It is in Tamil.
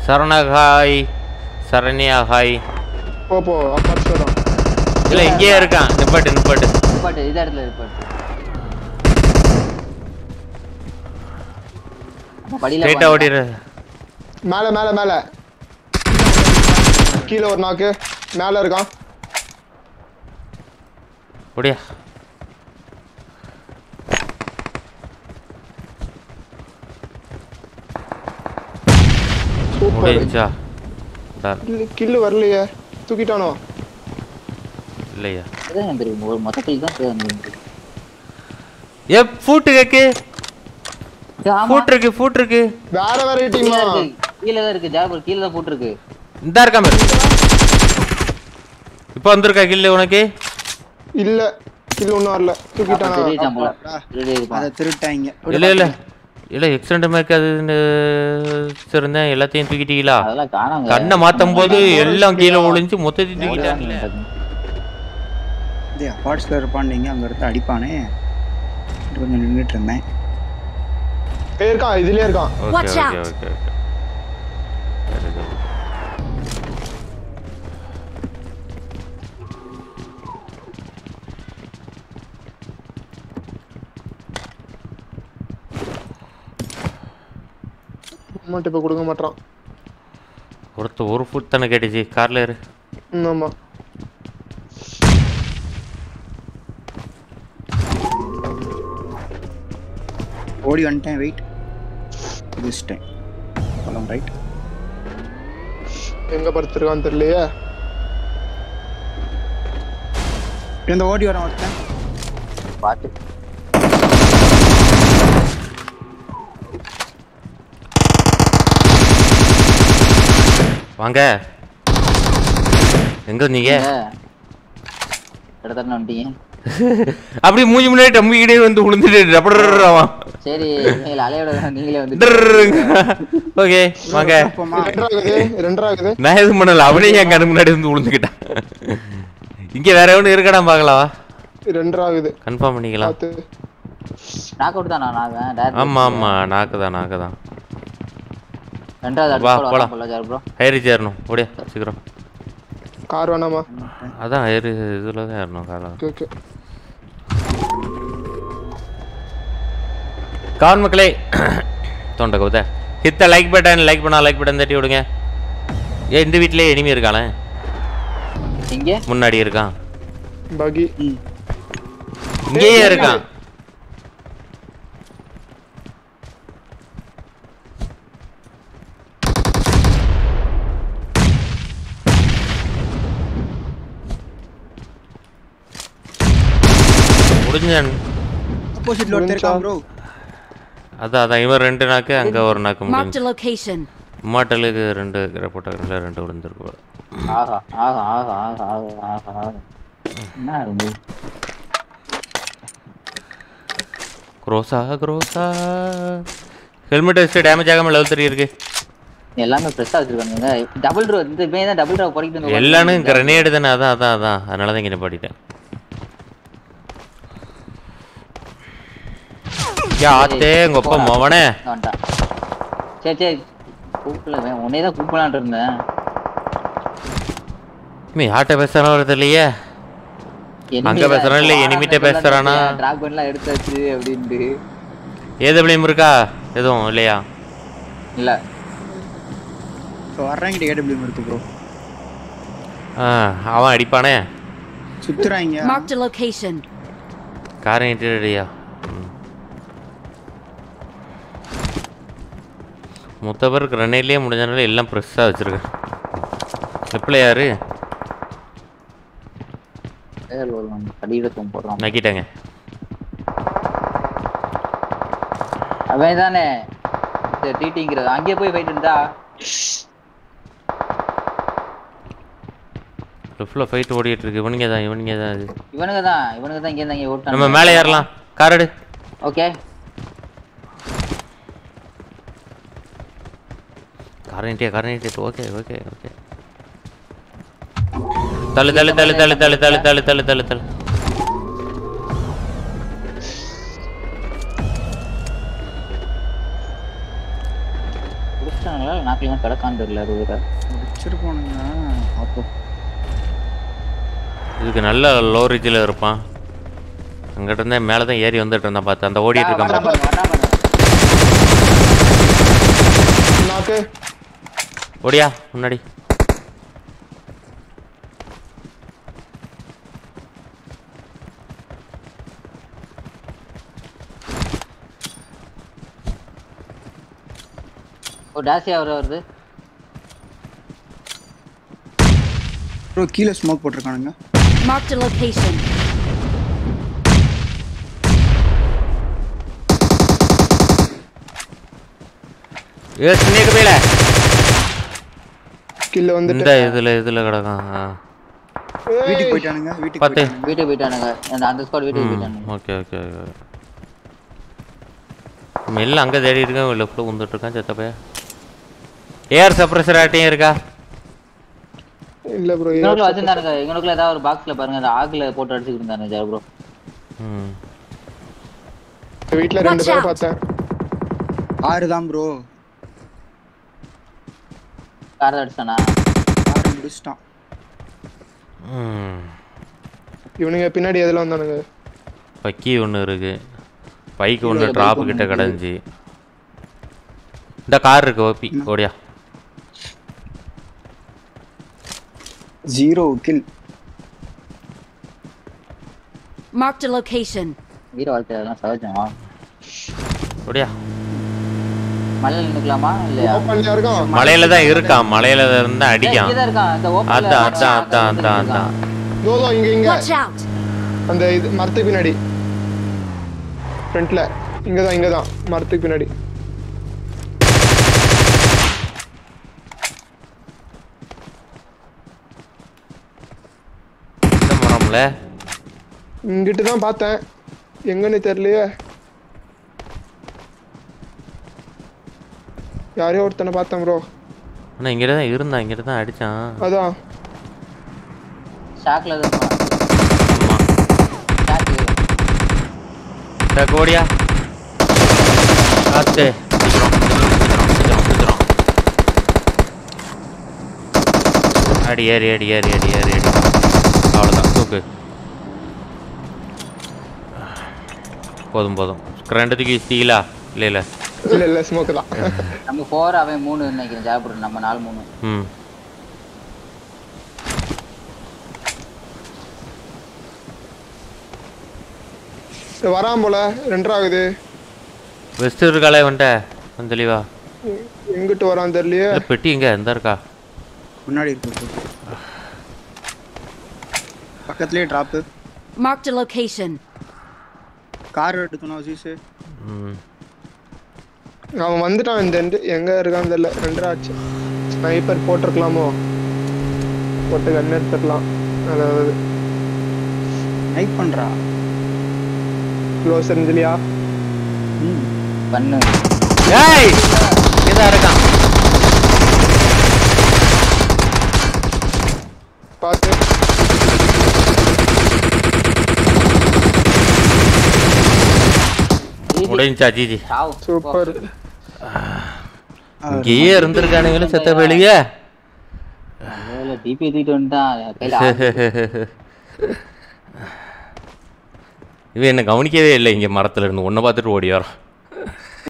சரணா ஹாய் சரண்யா ஹாய் போ போ அப்பாச்சு வரும் இல்ல இங்கேயே இருக்கான் நிப்பாட்டு நிப்பாட்டு நிப்பாட்டு இந்த இடத்துல நிப்பாட்டு நம்ம படியில ஸ்ட்ரைட்டா உட்காந்து- ஓடிடு மேல மேல மேல கீழே ஒரு நாக்கு மேல இருக்கான் ஓடியா சூப்பர் ஓடிச்சா கில்லு வரலையே தூக்கிட்டானோ இல்லையா அதான் எனக்கு தெரியும் ஒரு மொத்த கில் தான் தெரியும் ஏ ஃபூட்டு கேக்கு ஆமா ஃபூட் இருக்கு ஃபூட் இருக்கு வேற வேற கீழே டீமா இருக்கு கீழே தான் இருக்கு ஜாபர் கீழே தான் போட்டுருக்கு இந்த இருக்கா பாரு இப்போ வந்திருக்கா கில்லு உனக்கு இல்ல கில்லு ஒண்ணும் வரல தூக்கிட்டானா திருடிட்டான் போல திருடி இருப்பான் அதை திருட்டாங்க இல்ல இல்ல இல்ல எக்ஸிடென்ட் மேக் அது இருந்தேன் எல்லாத்தையும் தூக்கிட்டீங்களா அதெல்லாம் காணாங்க கண்ணை மாத்தும் போது எல்லாம் கீழே ஒளிஞ்சு மொத்தத்தையும் தூக்கிட்டாங்களே இதே அப்பார்ட்ஸில் இருப்பான்டிங்க அங்கே எடுத்து அடிப்பானே கொஞ்சம் நின்றுட்டு இருந்தேன் ஏய், இருக்கான் இதுலயே இருக்கான் okay Watch okay out. Okay okay Very good. Amount இப்ப கொடுக்க மாட்டான் ஒருத்த ஒரு ஃபுட் தானே கேட்டுச்சு கார்ல ஏறு ம், ஆமா ஓடி வந்துட்டேன் வெயிட் குதிச்சிட்டேன் போலாம் ரைட் எங்க படுத்திருக்கான்னு தெரியலையே இந்த ஓடி வரேன் ஒருத்தன் பாட்டு வாங்க எங்க வந்தீங்க இடத்துல வந்துட்டீங்க அப்படி மூஞ்சி முன்னாடி டம்பிக்கிட்டே வந்து விழுந்துட்டு டபடுறான் சரி நீங்கள அலையோட நீங்களே வந்து ஓகே வாங்க போமா ரெண்டாகுது ரெண்டாகுது நான் எதுவும் பண்ணல அவனே என் கண்ணு முன்னாடி வந்து விழுந்துக்கிட்டான் இங்க வேற எவனும் இருக்கடா பார்க்கலாம் ரெண்டாகுது கன்ஃபார்ம் பண்ணிக்கலாம் பார்த்து நாக் அவுட் தானா நான் டேரக்ட் ஆமா ஆமா நாக்கு தான் நாக்கு தான் ரெண்டாவது வா, அடுத்து போலாம். போல ஜார் ப்ரோ ஹைரிச் ஏறணும் ஓடியா சீக்கிரம் கார் வேணாமா அதான் ஹைரி இதுல தான் ஏறணும் காலம் ஓகே ஓகே கான் மக்களே தொண்டை கவுத ஹித்த லைக் பட்டன் லைக் பண்ணா லைக் பட்டன் தட்டி விடுங்க ஏ இந்த வீட்லயே எனிமி இருக்கானே இங்க முன்னாடி இருக்கான் பகி ம் இங்கேயே இருக்கான் முடிஞ்சான் ஆப்போசிட்ல ஒருத்தர் இருக்கான் ப்ரோ அதான் அதான் இவன் ரெண்டு நாக்கு அங்க ஒரு நாக்கு Marked முடிஞ்சு a location. மாட்டலுக்கு ரெண்டு போட்டாங்க ரெண்டு விழுந்திருக்கு போல. ஆஹா ஆஹா ஆஹா ஆஹா ஆஹா ஆஹா ஆஹா என்ன இருக்கு குரோசா குரோசா ஹெல்மெட் வச்சு டேமேஜ் ஆகாம லெவல் த்ரீ இருக்கு எல்லாமே ஃப்ரெஷ்ஷாக வச்சிருக்கானுங்க டபுள் ட்ரோ இந்த பையன் தான் டபுள் ட்ரோ பொறிக்கிட்டு வந்து எல்லாரும் கிரனேடு தானே அதான் அதான் அதான் அதனால தான் இங்கே நிப்பாட்டிட்டேன் யா ஆத்தே உங்க அப்பா மவனே வந்துட்டான் சரி சரி கூப்பிடல உன்னே தான் கூப்பிடலான்ட்டு இருந்தேன் இமே யார்கிட்ட பேசுறானோ தெரியலையே அங்க பேசுறானா இல்ல எனிமிட்ட பேசுறானா? டிராக் பண்ணலாம் எடுத்தாச்சு அப்படின்ட்டு ஏதபிளியம் இருக்கா எதுவும் இல்லையா இல்ல இப்போ வர்றவங்கிட்ட ஏடபிள்யூ இருக்கு ப்ரோ ஆ அவன் அடிப்பானே சுத்துறாங்க Marked a location. காரை இன்டீரியரியா மொத்த பேர் கிரனேட்லேயே முடிஞ்சனால எல்லாம் ப்ரெஸ்ஸாக வச்சுருக்கேன் எப்பல யாரு அடியில தூங்க போடுறான் நக்கிட்டாங்க அவன் தானே டிடிங்கிறது அங்கேயே போய் போயிட்டு இருந்தா லெஃப்டில் ஃபைட் ஓடிட்டு இருக்கு இவனுங்க தான் இவனுங்க தான் இது இவனுங்க தான் இவனுங்க தான் இங்கே இங்கே ஓட்டான் நம்ம மேலே ஏறலாம் கார் எடு ஓகே காரணிட்டியா காரணிட்டியா ஓகே ஓகே ஓகே தள்ளு தள்ளு தள்ளு தள்ளு தள்ளு தள்ளு தள்ளு தள்ளு தள்ளு தள்ளு முடிச்சிட்டான் அடிச்சானுங்களா நாக்கிலாம் கிடக்கான்னு தெரியல அது வேற வச்சிருப்போனுங்க அப்போ இதுக்கு நல்ல லோ ரீச்சில் இருப்பான் அங்கிட்ட இருந்தே மேலே தான் ஏறி வந்துட்டு இருந்தான் பார்த்து அந்த ஓடிட்டு இருக்கான் வர்றான் பாரு. பாருங்க, வர்றான் பாருங்க. நாக்கு ஓடியா முன்னாடி ஓ டாசியா வர வருது ப்ரோ கீழே ஸ்மோக் போட்டிருக்கானுங்க Marked a location. ஏ ஸ்னேக் மேல கில்ல வந்துட்டு இந்த இதுல இதுல கிடக்கான் ஆ. வீட்டுக்கு போயிட்டானுங்க வீட்டுக்கு பத்து. போயிட்டானுங்க. வீட்டுக்கு போயிட்டானுங்க அந்த அந்த ஸ்குவாட் வீட்டுக்கு போயிட்டானுங்க ஓகே ஓகே ஓகே மெல்ல அங்கே தேடி இருக்கேன் லெஃப்ட்டில் வந்துட்டு இருக்கான் செத்தப்பைய ஏஆர் சப்ரஸர் ஆட்டையும் இருக்கா இல்ல ப்ரோ இவனுக்குள்ள வச்சிருந்தானுங்க இவனுக்குள்ள ஏதாவது ஒரு பாக்ஸ்ல பாருங்க அந்த ஆகுல போட்டு அடிச்சுக்கிட்டு இருந்தானுங்க ஜெய ப்ரோ ம் வீட்ல ரெண்டு Watch பேரை out. பார்த்தேன் ஆறு தான் ப்ரோ கார் அடிச்சானா ஆறு முடிச்சிட்டான் ம் இவனுங்க பின்னாடி எதுல வந்தானுங்க பக்கி ஒன்று இருக்கு பைக்கு ஒன்று bike ட்ராப் ஒண்ணு கிட்ட இருக்கு. கிடந்துச்சு இந்த கார் இருக்கு ஓபி ஓடியா zero kill Marked a location. வீர வாழ்க்கை அதெல்லாம் சகஜம் ஓடியா மலையில நிக்கலாமா இல்லையா ஓப்பன்ல இருக்கான் மலையில தான் இருக்கான் மலையில இருந்தா ஏய், அடிக்கான் இங்கதான் இருக்கான் இந்த ஓப்பன்ல அதான் அதான் அதான் அதான் அதான் தோ தோ இங்க இங்க Watch out. அந்த இது மரத்துக்கு பின்னாடி ஃப்ரண்ட்ல இங்கதான் இங்கதான் மரத்துக்கு பின்னாடி இந்த மரம்ல இங்கிட்டு தான் பார்த்தேன் எங்கன்னு தெரியலையே யாரையோ ஒருத்தனை பார்த்தேன் ப்ரோ ஆனால் இங்கிட்ட தான் இருந்தான் இங்கிட்ட தான் அடிச்சான் அதான் ஷாக்ல தான் இருப்பான் ஆமா ஷாக்கு டக்கு ஓடியா காத்து சீக்கிரம், சீக்கிரம், சீக்கிரம், சீக்கிரம். அடி ஏறி ஏறி ஏறி ஏறி ஏறி ஏறி அவ்வளோதான் தூக்கு போதும் போதும் ரெண்டுத்துக்கு ஸ்டீலா இல்லை இல்லை இல்ல இல்ல ஸ்மோக் தான் நம்ம ஃபோர் அவன் மூணு நினைக்கிறேன் ஜாபுரம் நம்ம நாலு மூணு ம் வரான் போல ரெண்டராகுது வெஸ்ட் இருக்காளே வந்துட்ட கொஞ்சம் தெளிவா எங்கிட்டு வரான் தெரியலையே இல்லை பெட்டி எங்க எந்த இருக்கா முன்னாடி இருக்கு bro. பக்கத்துலயே drop Marked a location. Car எடுக்கணும் அசீஸு ம் அவன் வந்துட்டான் இந்த end. எங்க இருக்கான்னு தெரியல ரெண்டரை ஆச்சு ஸ்னைப்பர் போட்டிருக்கலாமோ போட்டு கன் எடுத்துக்கலாம் அதாவது நைட் பண்றா க்ளோஸ் இருந்துலையா ம் பண்ணு ஏய் இங்கதான் இருக்கான் பார்த்து முடிஞ்சா ஜிஜி சாவு சூப்பர் இங்கேயே இருந்திருக்கானுங்களும் செத்த வெளியே டிபி தூக்கிட்டு வந்துட்டான் கையில ஆ- இவன் என்ன கவனிக்கவே இல்லை இங்கே மரத்துல இருந்து ஒன்றை பார்த்துட்டு ஓடி வரான்